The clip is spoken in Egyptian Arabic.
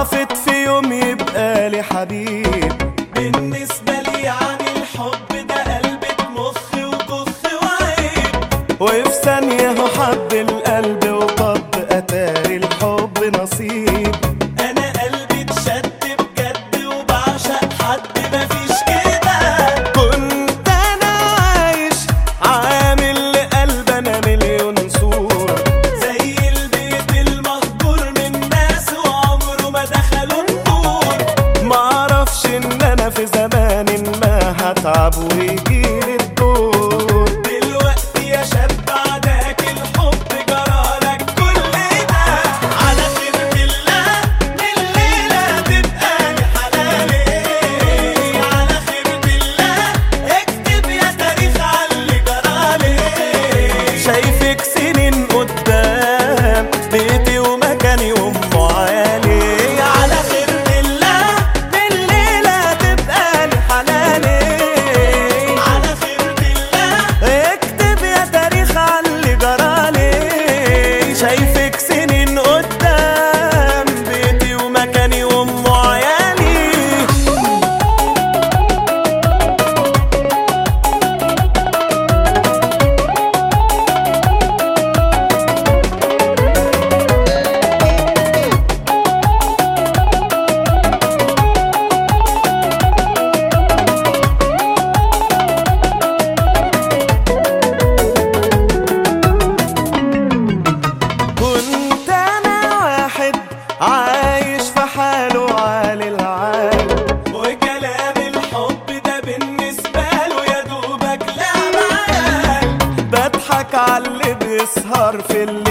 رافض في يوم يبقى لي حبيب بالنسبة لي يعني الحب ده قلبة مخ وكخ وعيب وفي ثانية هو حب القلب وطب أتاري الحب نصيب أنا قلبي اتشد بجد وبعشق حد مفيش كده كنت أنا عايش عامل لقلب أنا مليون صورة زي البيت المهجور من ناس وعمره ما دخلوا النور معرفش إن أنا في زمان ما هتعب ويجيلي الدور دلوقتي يا شاب بعدك الحب جرالك كل ده على خير الله الليلة تبقى لي حلالي على خير الله اكتب يا تاريخ على اللي جرالي شايفك سنين قدام بيتي ومكاني وأم عيالي على خير الله الليلة تبقى لي حلالي على خير الله اكتب يا تاريخ على اللي جرالي شايفك سنين قدام بيتي ومكاني وام عيالي كنت انا واحد عايش في حاله عالي العال وكلام الحب ده بالنسبة له يا دوبك لعب عيال بضحك على اللي بيسهر في الليل